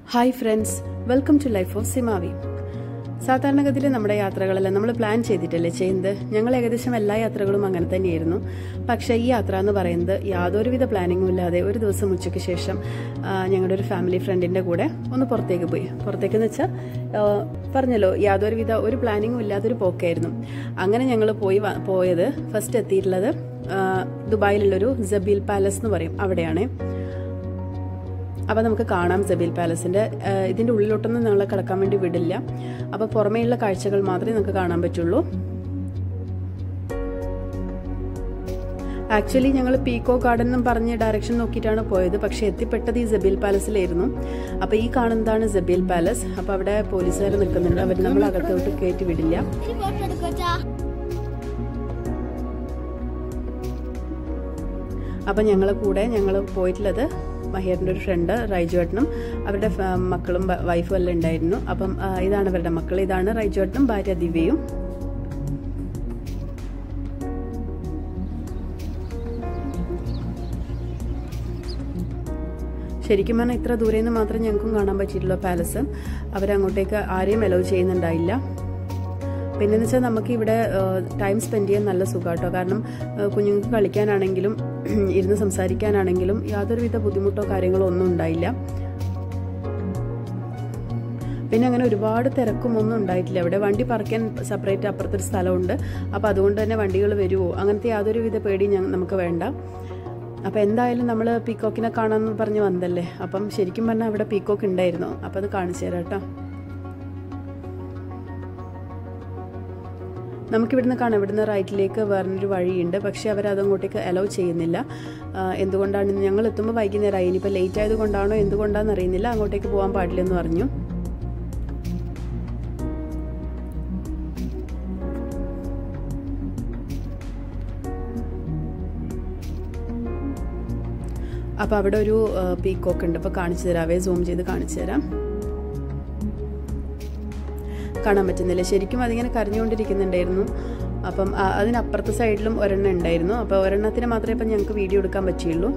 hi friends welcome to life of സിമാവി സാധാരണഗതിയിൽ നമ്മുടെ യാത്രകളെല്ലാം നമ്മൾ പ്ലാൻ ചെയ്തിട്ടല്ലേ ചെയ്യുന്നത് ഞങ്ങൾ ഏകദേശം എല്ലാ യാത്രകളും അങ്ങനെ തന്നെയായിരുന്നു പക്ഷേ ഈ യാത്ര എന്ന് പറയുന്നത് യാതൊരുവിധ പ്ലാനിങ്ങും ഇല്ലാതെ ഒരു ദിവസം ഉച്ചയ്ക്ക് ശേഷം ആ, ഞങ്ങളുടെ ഒരു ഫാമിലി ഫ്രണ്ടിൻ്റെ കൂടെ ഒന്ന് പുറത്തേക്ക് പോയി പുറത്തേക്കെന്ന് വെച്ചാൽ ആ, പറഞ്ഞല്ലോ യാതൊരുവിധ ഒരു പ്ലാനിങ്ങും ഇല്ലാത്തൊരു പോക്കായിരുന്നു അങ്ങനെ ഞങ്ങൾ പോയി വ- പോയത് ഫസ്റ്റ് എത്തിയിട്ടുള്ളത് ആ, ദുബായിലുള്ളൊരു ജബീൽ പാലസ് എന്ന് പറയും അവിടെയാണ് അപ്പോൾ നമുക്ക് കാണാം ജബീൽ പാലസിൻ്റെ ഇതിൻ്റെ ഉള്ളിലോട്ടൊന്നും ഞങ്ങളെ കിടക്കാൻ വേണ്ടി വിടില്ല അപ്പോൾ പുറമേയുള്ള കാഴ്ചകൾ മാത്രമേ നമുക്ക് കാണാൻ പറ്റുള്ളൂ ആക്ച്വലി ഞങ്ങൾ പീക്കോ ഗാർഡൻ എന്നും പറഞ്ഞ് ഡയറക്ഷൻ നോക്കിയിട്ടാണ് പോയത് പക്ഷേ എത്തിപ്പെട്ടത് ഈ ജബീൽ പാലസിലായിരുന്നു അപ്പോൾ ഈ കാണുന്നതാണ് ജബീൽ പാലസ് അപ്പോൾ അവിടെ പോലീസുകാർ നിൽക്കുന്നുണ്ട് അവർ നമ്മൾ അകത്തോട്ട് കയറ്റി വിടില്ല അപ്പം ഞങ്ങൾ കൂടെ ഞങ്ങൾ പോയിട്ടുള്ളത് മഹിയറിൻ്റെ ഒരു ഫ്രണ്ട് റൈജുവേട്ടനും അവരുടെ ഫ- മക്കളും വ- വൈഫും എല്ലാം ഉണ്ടായിരുന്നു അപ്പം ആ, ഇതാണ് അവരുടെ മക്കൾ ഇതാണ് റൈജുവേട്ടനും ഭാര്യ ദിവ്യയും ശരിക്കും പറഞ്ഞാൽ ഇത്ര ദൂരെ നിന്ന് മാത്രം ഞങ്ങൾക്കും കാണാൻ പറ്റിയിട്ടുള്ളൂ പാലസ് അവരങ്ങോട്ടേക്ക് ആരെയും അലോ ചെയ്യുന്നുണ്ടായില്ല പിന്നെന്ന് വെച്ചാൽ നമുക്ക് ഇവിടെ ടൈം സ്പെൻഡ് ചെയ്യാൻ നല്ല സുഖാട്ടോ കാരണം ആ, കുഞ്ഞുങ്ങൾക്ക് കളിക്കാനാണെങ്കിലും ഇരുന്ന് സംസാരിക്കാനാണെങ്കിലും യാതൊരുവിധ ബുദ്ധിമുട്ടോ കാര്യങ്ങളോ ഒന്നും ഉണ്ടായില്ല പിന്നെ അങ്ങനെ ഒരുപാട് തിരക്കും ഒന്നും ഉണ്ടായിട്ടില്ല ഇവിടെ വണ്ടി പറക്കാൻ സെപ്പറേറ്റ് അപ്പുറത്തൊരു സ്ഥലമുണ്ട് അപ്പോൾ അതുകൊണ്ട് തന്നെ വണ്ടികൾ വരുമോ അങ്ങനത്തെ യാതൊരുവിധ പേടിയും ഞങ്ങ നമുക്ക് വേണ്ട അപ്പോൾ എന്തായാലും നമ്മൾ പീക്കോക്കിനെ കാണാമെന്ന് പറഞ്ഞ് വന്നതല്ലേ അപ്പം ശരിക്കും പറഞ്ഞാൽ അവിടെ പീക്കോക്ക് ഉണ്ടായിരുന്നു അപ്പോൾ അത് കാണിച്ചു തരാം കേട്ടോ നമുക്കിവിടുന്ന് കാണാം ഇവിടുന്ന് റൈറ്റിലേക്ക് വേറൊരു വഴിയുണ്ട് പക്ഷേ അവർ അതങ്ങോട്ടേക്ക് അലോ ചെയ്യുന്നില്ല ആ, എന്തുകൊണ്ടാണ് ഞങ്ങൾ എത്തുമ്പോൾ വൈകുന്നേരമായി ഇനിയിപ്പോൾ ലേറ്റ് ആയതുകൊണ്ടാണോ എന്തുകൊണ്ടാണെന്ന് അറിയുന്നില്ല അങ്ങോട്ടേക്ക് പോകാൻ പാടില്ലെന്ന് പറഞ്ഞു അപ്പോൾ അവിടെ ഒരു പീക്കോക്ക് ഉണ്ട് അപ്പോൾ കാണിച്ചു തരാവേ സൂം ചെയ്ത് കാണിച്ചു തരാം കാണാൻ പറ്റുന്നില്ല ശരിക്കും അതിങ്ങനെ കരഞ്ഞുകൊണ്ടിരിക്കുന്നുണ്ടായിരുന്നു അപ്പം ആ- അതിനപ്പുറത്തെ സൈഡിലും ഒരെണ്ണം ഉണ്ടായിരുന്നു അപ്പോൾ ഒരെണ്ണത്തിന് മാത്രമേ ഇപ്പം ഞങ്ങൾക്ക് വീഡിയോ എടുക്കാൻ പറ്റിയുള്ളൂ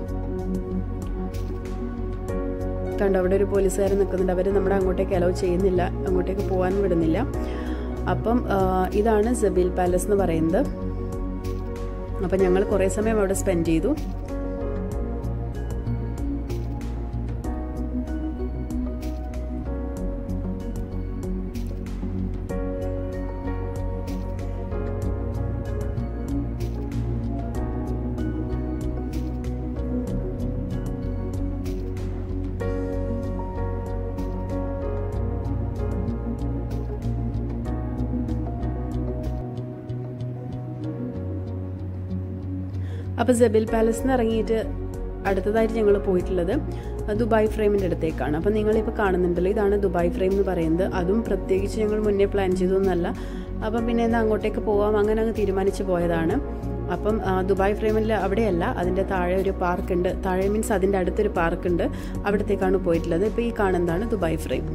കണ്ടോ അവിടെ ഒരു പോലീസുകാരൻ നിൽക്കുന്നുണ്ട് അവർ നമ്മുടെ അങ്ങോട്ടേക്ക് അലോ ചെയ്യുന്നില്ല അങ്ങോട്ടേക്ക് പോകാൻ വിടുന്നില്ല അപ്പം ആ, ഇതാണ് ജബീൽ പാലസ് എന്ന് പറയുന്നത് അപ്പം ഞങ്ങൾ കുറേ സമയം അവിടെ സ്പെൻഡ് ചെയ്തു അപ്പോൾ ജബിൽ പാലസിൽ ഇറങ്ങിയിട്ട് അടുത്തതായിട്ട് ഞങ്ങൾ പോയിട്ടുള്ളത് ദുബായ് ഫ്രെയിമിൻ്റെ അടുത്തേക്കാണ് അപ്പം നിങ്ങളിപ്പോൾ കാണുന്നുണ്ടല്ലോ ഇതാണ് ദുബായ് ഫ്രെയിം എന്ന് പറയുന്നത് അതും പ്രത്യേകിച്ച് ഞങ്ങൾ മുന്നേ പ്ലാൻ ചെയ്തൊന്നുമല്ല അപ്പം പിന്നെ എന്നാൽ അങ്ങോട്ടേക്ക് പോവാം അങ്ങനെ അങ്ങ് തീരുമാനിച്ച് പോയതാണ് അപ്പം ആ, ദുബായ് ഫ്രെയിമിൽ അവിടെയല്ല അതിൻ്റെ താഴെ ഒരു പാർക്ക് ഉണ്ട് താഴെ മീൻസ് അതിൻ്റെ അടുത്തൊരു പാർക്ക് ഉണ്ട് അവിടത്തേക്കാണ് പോയിട്ടുള്ളത് ഇപ്പോൾ ഈ കാണുന്നതാണ് ദുബായ് ഫ്രെയിം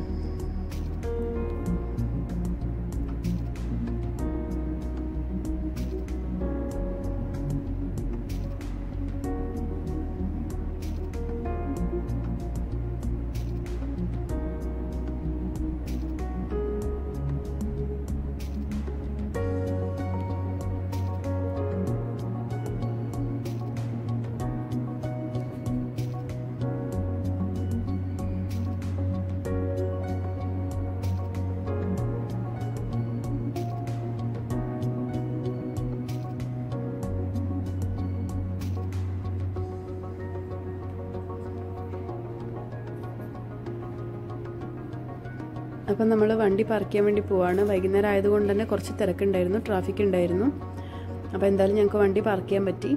അപ്പം നമ്മൾ വണ്ടി പാർക്ക് ചെയ്യാൻ വേണ്ടി പോവാണ് വൈകുന്നേരം ആയതുകൊണ്ട് തന്നെ കുറച്ച് തിരക്കുണ്ടായിരുന്നു ട്രാഫിക് ഉണ്ടായിരുന്നു അപ്പോൾ എന്തായാലും ഞങ്ങൾക്ക് വണ്ടി പാർക്ക് ചെയ്യാൻ പറ്റി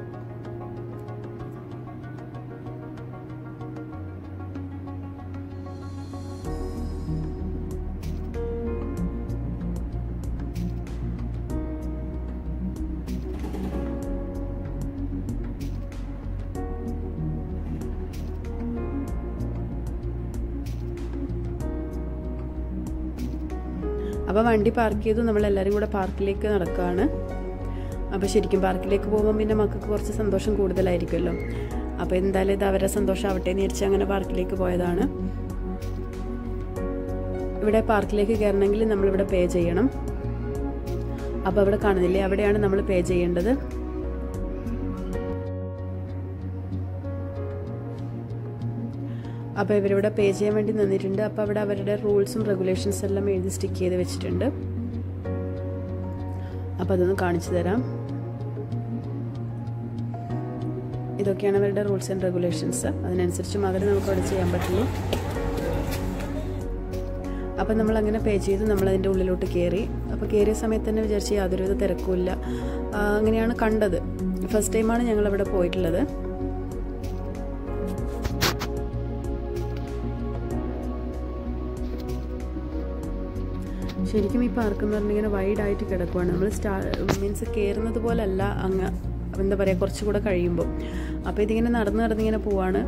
അപ്പോൾ വണ്ടി പാർക്ക് ചെയ്തു നമ്മളെല്ലാവരും കൂടെ പാർക്കിലേക്ക് നടക്കുകയാണ് അപ്പോൾ ശരിക്കും പാർക്കിലേക്ക് പോകുമ്പോൾ പിന്നെ മക്കൾക്ക് കുറച്ച് സന്തോഷം കൂടുതലായിരിക്കുമല്ലോ അപ്പോൾ എന്തായാലും ഇത് അവരുടെ സന്തോഷമാവട്ടെ എന്ന് വിചാരിച്ച് അങ്ങനെ പാർക്കിലേക്ക് പോയതാണ് ഇവിടെ പാർക്കിലേക്ക് കയറണമെങ്കിൽ നമ്മളിവിടെ പേ ചെയ്യണം അപ്പോൾ അവിടെ കാണുന്നില്ലേ അവിടെയാണ് നമ്മൾ പേ ചെയ്യേണ്ടത് അപ്പോൾ ഇവരിവിടെ പേ ചെയ്യാൻ വേണ്ടി നിന്നിട്ടുണ്ട് അപ്പോൾ അവിടെ അവരുടെ റൂൾസും റെഗുലേഷൻസ് എല്ലാം എഴുതി സ്റ്റിക്ക് ചെയ്ത് വെച്ചിട്ടുണ്ട് അപ്പോൾ അതൊന്ന് കാണിച്ചു തരാം ഇതൊക്കെയാണ് അവരുടെ റൂൾസ് ആൻഡ് റെഗുലേഷൻസ് അതിനനുസരിച്ച് മാത്രമേ നമുക്ക് അവിടെ ചെയ്യാൻ പറ്റുള്ളൂ അപ്പം നമ്മൾ അങ്ങനെ പേ ചെയ്ത് നമ്മൾ അതിൻ്റെ ഉള്ളിലോട്ട് കയറി അപ്പോൾ കയറിയ സമയത്ത് തന്നെ വിചാരിച്ച് യാതൊരുവിധ തിരക്കുമില്ല അങ്ങനെയാണ് കണ്ടത് ഫസ്റ്റ് ടൈമാണ് ഞങ്ങൾ അവിടെ പോയിട്ടുള്ളത് ശരിക്കും ഈ പാർക്ക് എന്ന് പറഞ്ഞാൽ ഇങ്ങനെ വൈഡായിട്ട് കിടക്കുവാണ് നമ്മൾ സ്റ്റാ മീൻസ് കയറുന്നത് പോലല്ല അങ്ങ് എന്താ പറയുക കുറച്ചുകൂടെ കഴിയുമ്പോൾ അപ്പോൾ ഇതിങ്ങനെ നടന്ന് നടന്നിങ്ങനെ പോവാണ്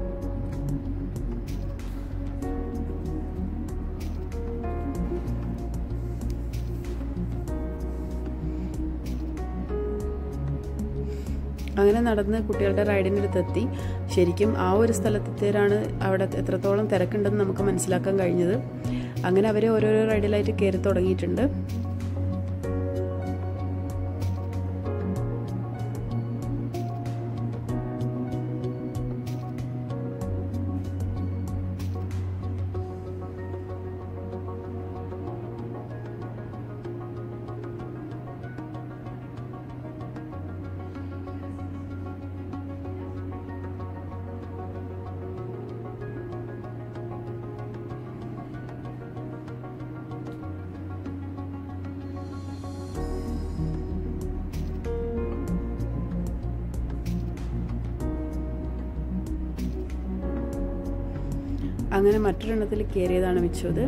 അങ്ങനെ നടന്ന് കുട്ടികളുടെ റൈഡിൻ്റെ അടുത്തെത്തി ശരിക്കും ആ ഒരു സ്ഥലത്തെത്തിയവരാണ് അവിടെ എത്രത്തോളം തിരക്കുണ്ടെന്ന് നമുക്ക് മനസ്സിലാക്കാൻ കഴിഞ്ഞത് അങ്ങനെ അവർ ഓരോരോ റൈഡിലായിട്ട് കയറി തുടങ്ങിയിട്ടുണ്ട് അങ്ങനെ മറ്റൊരെണ്ണത്തിൽ കയറിയതാണ് മിച്ചത്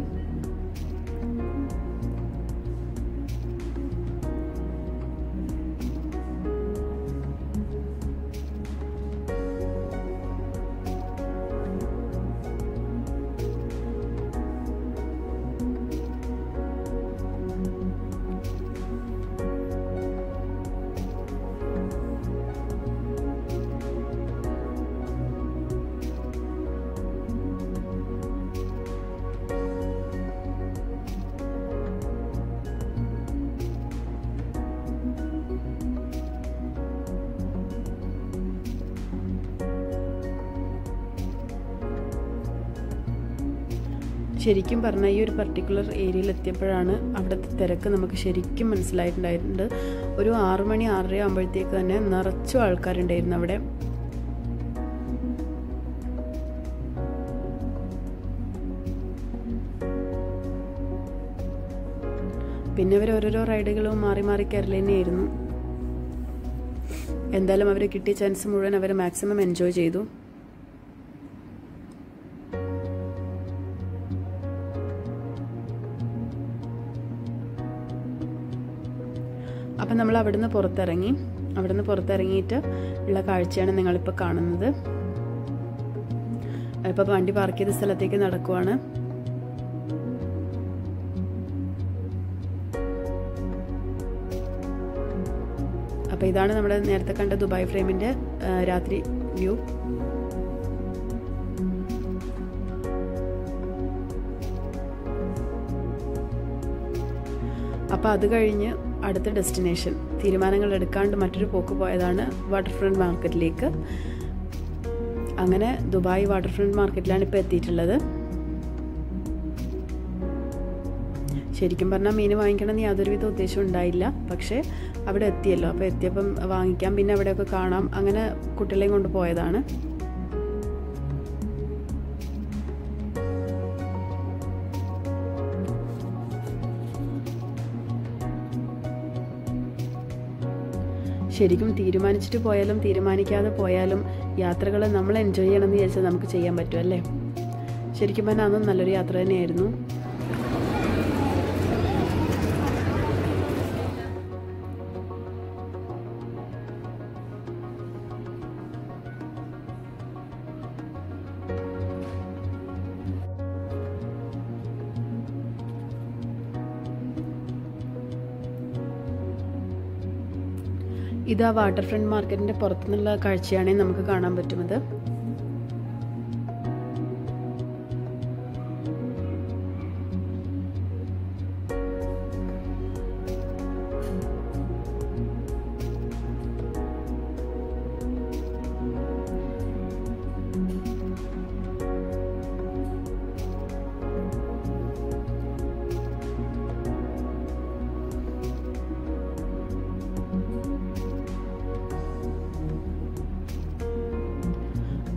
ശരിക്കും പറഞ്ഞാൽ ഈ ഒരു പർട്ടിക്കുലർ ഏരിയയിൽ എത്തിയപ്പോഴാണ് അവിടുത്തെ തിരക്ക് നമുക്ക് ശരിക്കും മനസ്സിലായിട്ടുണ്ടായിട്ടുണ്ട് ഒരു ആറു മണി ആറര ആകുമ്പോഴത്തേക്ക് തന്നെ നിറച്ചു ആൾക്കാരുണ്ടായിരുന്നു അവിടെ പിന്നെ അവർ ഓരോരോ റൈഡുകളും മാറി മാറി കയറൽ തന്നെയായിരുന്നു എന്തായാലും അവർ കിട്ടിയ ചാൻസ് മുഴുവൻ അവർ മാക്സിമം എൻജോയ് ചെയ്തു അപ്പം നമ്മൾ അവിടുന്ന് പുറത്തിറങ്ങി അവിടുന്ന് പുറത്തിറങ്ങിയിട്ട് ഉള്ള കാഴ്ചയാണ് നിങ്ങളിപ്പോൾ കാണുന്നത് ഇപ്പോൾ വണ്ടി പാർക്ക് ചെയ്ത സ്ഥലത്തേക്ക് നടക്കുവാണ് അപ്പോൾ ഇതാണ് നമ്മുടെ നേരത്തെ കണ്ട ദുബായ് ഫ്രെയിമിൻ്റെ രാത്രി വ്യൂ അപ്പോൾ അത് കഴിഞ്ഞ് അടുത്ത ഡെസ്റ്റിനേഷൻ തീരുമാനങ്ങൾ എടുക്കാണ്ട് മറ്റൊരു പോക്ക് പോയതാണ് വാട്ടർ ഫ്രണ്ട് മാർക്കറ്റിലേക്ക് അങ്ങനെ ദുബായ് വാട്ടർ ഫ്രണ്ട് മാർക്കറ്റിലാണ് ഇപ്പോൾ എത്തിയിട്ടുള്ളത് ശരിക്കും പറഞ്ഞാൽ മീൻ വാങ്ങിക്കണമെന്ന് യാതൊരുവിധ ഉദ്ദേശം ഉണ്ടായില്ല പക്ഷേ അവിടെ എത്തിയല്ലോ അപ്പോൾ എത്തിയപ്പം വാങ്ങിക്കാം പിന്നെ അവിടെയൊക്കെ കാണാം അങ്ങനെ കുട്ടികളെയും കൊണ്ട് പോയതാണ് ശരിക്കും തീരുമാനിച്ചിട്ട് പോയാലും തീരുമാനിക്കാതെ പോയാലും യാത്രകൾ നമ്മൾ എൻജോയ് ചെയ്യണമെന്ന് വിചാരിച്ചാൽ നമുക്ക് ചെയ്യാൻ പറ്റും അല്ലേ ശരിക്കും പറഞ്ഞാൽ അന്നും നല്ലൊരു യാത്ര തന്നെയായിരുന്നു ഇത് ആ വാട്ടർ ഫ്രണ്ട് മാർക്കറ്റിന്റെ പുറത്തുനിന്നുള്ള കാഴ്ചയാണ് നമുക്ക് കാണാൻ പറ്റുന്നത്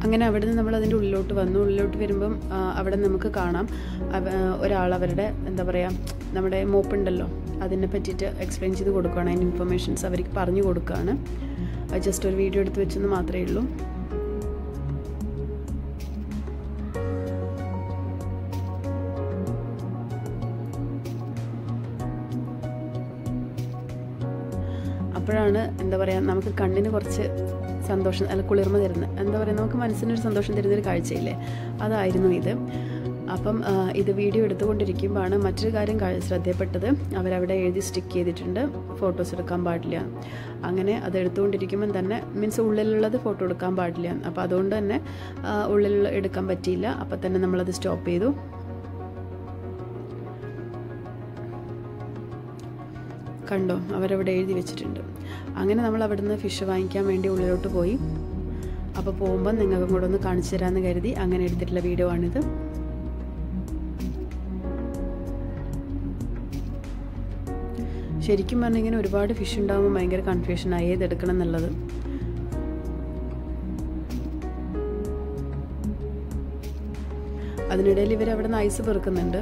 അങ്ങനെ അവിടെ നിന്ന് നമ്മൾ അതിൻ്റെ ഉള്ളിലോട്ട് വന്നു ഉള്ളിലോട്ട് വരുമ്പം ആ, അവിടെ നമുക്ക് കാണാം അവ- ഒരാൾ അവരുടെ എന്താ പറയുക നമ്മുടെ മോപ്പുണ്ടല്ലോ അതിനെ പറ്റിയിട്ട് എക്സ്പ്ലെയിൻ ചെയ്ത് കൊടുക്കുകയാണ് അതിൻ്റെ ഇൻഫർമേഷൻസ് അവർക്ക് പറഞ്ഞു കൊടുക്കുകയാണ് ജസ്റ്റ് ഒരു വീഡിയോ എടുത്ത് വെച്ചെന്ന് മാത്രമേ ഉള്ളൂ അപ്പോഴാണ് എന്താ പറയുക നമുക്ക് കണ്ണിന് കുറച്ച് സന്തോഷം അല്ല കുളിർമ തരുന്നത് എന്താ പറയുക നമുക്ക് മനസ്സിനൊരു സന്തോഷം തരുന്നൊരു കാഴ്ചയില്ലേ അതായിരുന്നു ഇത് അപ്പം ആ, ഇത് വീഡിയോ എടുത്തുകൊണ്ടിരിക്കുമ്പോഴാണ് മറ്റൊരു കാര്യം കാ- ശ്രദ്ധയപ്പെട്ടത് അവരവിടെ എഴുതി സ്റ്റിക്ക് ചെയ്തിട്ടുണ്ട് ഫോട്ടോസ് എടുക്കാൻ പാടില്ല അങ്ങനെ അത് എടുത്തുകൊണ്ടിരിക്കുമ്പം തന്നെ മീൻസ് ഉള്ളിലുള്ളത് ഫോട്ടോ എടുക്കാൻ പാടില്ല അപ്പോൾ അതുകൊണ്ട് തന്നെ ആ, ഉള്ളിലുള്ള എടുക്കാൻ പറ്റിയില്ല അപ്പം തന്നെ നമ്മളത് സ്റ്റോപ്പ് ചെയ്തു കണ്ടോ അവരവിടെ എഴുതി വെച്ചിട്ടുണ്ട് അങ്ങനെ നമ്മൾ അവിടുന്ന് ഫിഷ് വാങ്ങിക്കാൻ വേണ്ടി ഉള്ളിലോട്ട് പോയി അപ്പോൾ പോകുമ്പോൾ നിങ്ങൾക്കും കൂടെ ഒന്ന് കാണിച്ചു തരാമെന്ന് കരുതി അങ്ങനെ എടുത്തിട്ടുള്ള വീഡിയോ ആണിത് ശരിക്കും പറഞ്ഞാൽ ഇങ്ങനെ ഒരുപാട് ഫിഷ് ഉണ്ടാകുമ്പോൾ ഭയങ്കര കൺഫ്യൂഷനായി ഏതെടുക്കണം എന്നുള്ളത് അതിനിടയിൽ ഇവർ അവിടെ നിന്ന് ഐസ് പെറുക്കുന്നുണ്ട്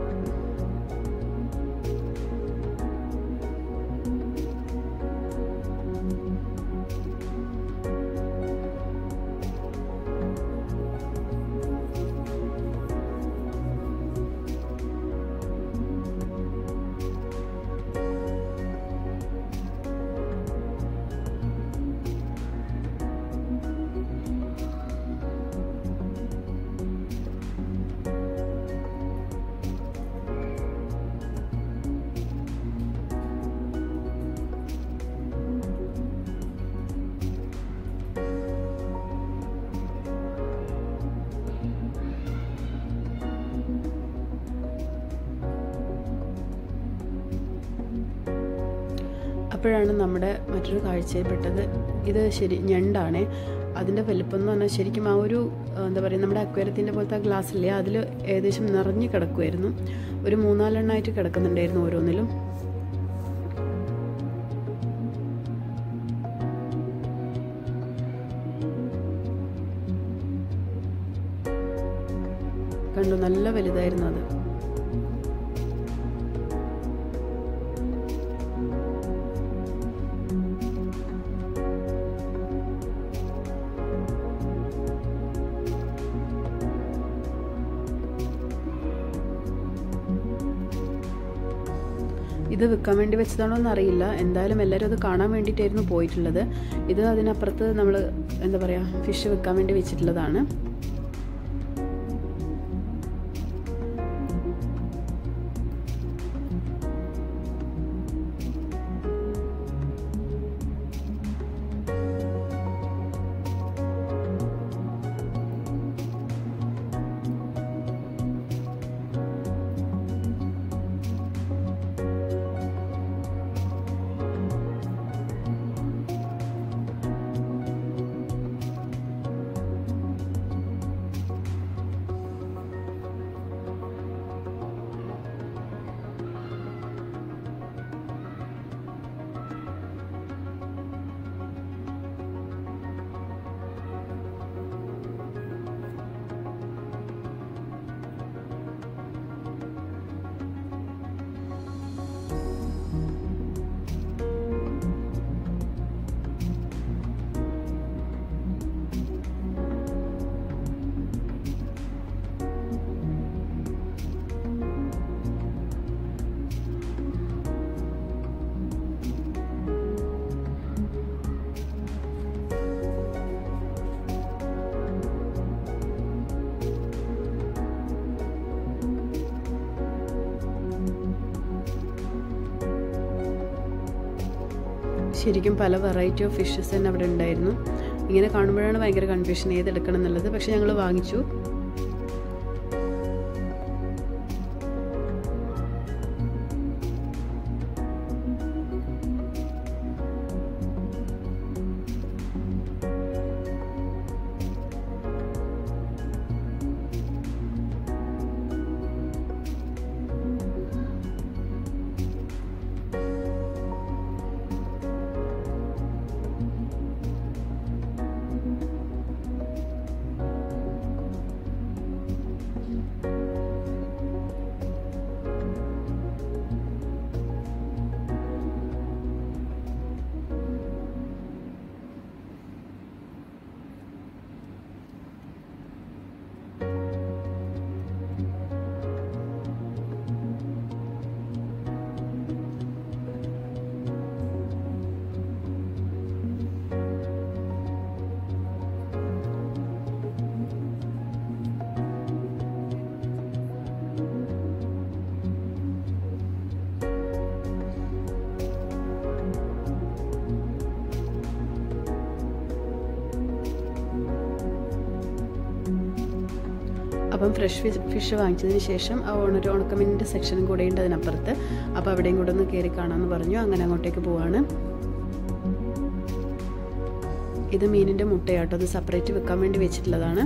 അപ്പോഴാണ് നമ്മുടെ മറ്റൊരു കാഴ്ചയിൽപ്പെട്ടത് ഇത് ശരി ഞണ്ടാണ് അതിൻ്റെ വലിപ്പം എന്ന് പറഞ്ഞാൽ ശരിക്കും ആ ഒരു ആ, എന്താ പറയുക നമ്മുടെ അക്വേരത്തിൻ്റെ പോലത്തെ ഗ്ലാസ് ഇല്ലേ അതിൽ ഏകദേശം നിറഞ്ഞു കിടക്കുമായിരുന്നു ഒരു മൂന്നാലെണ്ണമായിട്ട് കിടക്കുന്നുണ്ടായിരുന്നു ഓരോന്നിലും കണ്ടു നല്ല വലുതായിരുന്നു അത് ഇത് വിൽക്കാൻ വേണ്ടി വെച്ചതാണോ എന്ന് അറിയില്ല എന്തായാലും എല്ലാവരും അത് കാണാൻ വേണ്ടിയിട്ടായിരുന്നു പോയിട്ടുള്ളത് ഇത് അതിനപ്പുറത്ത് നമ്മൾ എന്താ പറയുക ഫിഷ് വിൽക്കാൻ വേണ്ടി വെച്ചിട്ടുള്ളതാണ് ശരിക്കും പല വെറൈറ്റി ഓഫ് ഫിഷസ് തന്നെ അവിടെ ഉണ്ടായിരുന്നു ഇങ്ങനെ കാണുമ്പോഴാണ് ഭയങ്കര കൺഫ്യൂഷൻ ഏതെടുക്കണം എന്നുള്ളത് പക്ഷെ ഞങ്ങൾ വാങ്ങിച്ചു അപ്പം ഫ്രഷ് ഫിഷ് ഫിഷ് വാങ്ങിച്ചതിന് ശേഷം ആ ഓണർ ഉണക്കമീനിൻ്റെ സെക്ഷനും കൂടെ ഉണ്ട് അതിനപ്പുറത്ത് അപ്പോൾ അവിടെയും കൂടെ ഒന്ന് കയറി കാണാമെന്ന് പറഞ്ഞു അങ്ങനെ അങ്ങോട്ടേക്ക് പോവാണ് ഇത് മീനിൻ്റെ മുട്ടയാട്ടോ അത് സെപ്പറേറ്റ് വെക്കാൻ വേണ്ടി വെച്ചിട്ടുള്ളതാണ്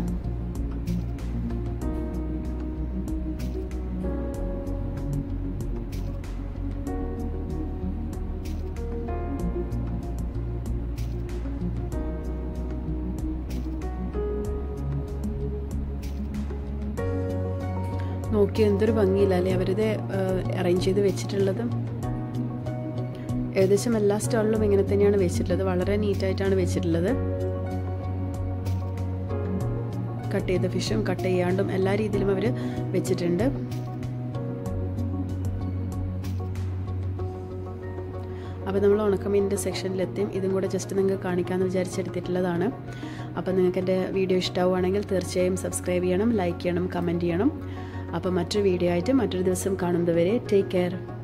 നോക്കി എന്തൊരു ഭംഗിയില്ല അല്ലേ അവരിത് അറേഞ്ച് ചെയ്ത് വെച്ചിട്ടുള്ളത് ഏകദേശം എല്ലാ സ്റ്റാളിലും ഇങ്ങനെ തന്നെയാണ് വെച്ചിട്ടുള്ളത് വളരെ നീറ്റായിട്ടാണ് വെച്ചിട്ടുള്ളത് കട്ട് ചെയ്ത ഫിഷും കട്ട് ചെയ്യാണ്ടും എല്ലാ രീതിയിലും അവർ വെച്ചിട്ടുണ്ട് അപ്പോൾ നമ്മൾ ഉണക്കമീനിൻ്റെ സെക്ഷനിലെത്തിയും ഇതും കൂടെ ജസ്റ്റ് നിങ്ങൾക്ക് കാണിക്കാമെന്ന് വിചാരിച്ചെടുത്തിട്ടുള്ളതാണ് അപ്പോൾ നിങ്ങൾക്ക് എൻ്റെ വീഡിയോ ഇഷ്ടമാവുകയാണെങ്കിൽ തീർച്ചയായും സബ്സ്ക്രൈബ് ചെയ്യണം ലൈക്ക് ചെയ്യണം കമൻറ്റ് ചെയ്യണം അപ്പോൾ മറ്റൊരു വീഡിയോ ആയിട്ട് മറ്റൊരു ദിവസം കാണുന്നതുവരെ ടേക്ക് കെയർ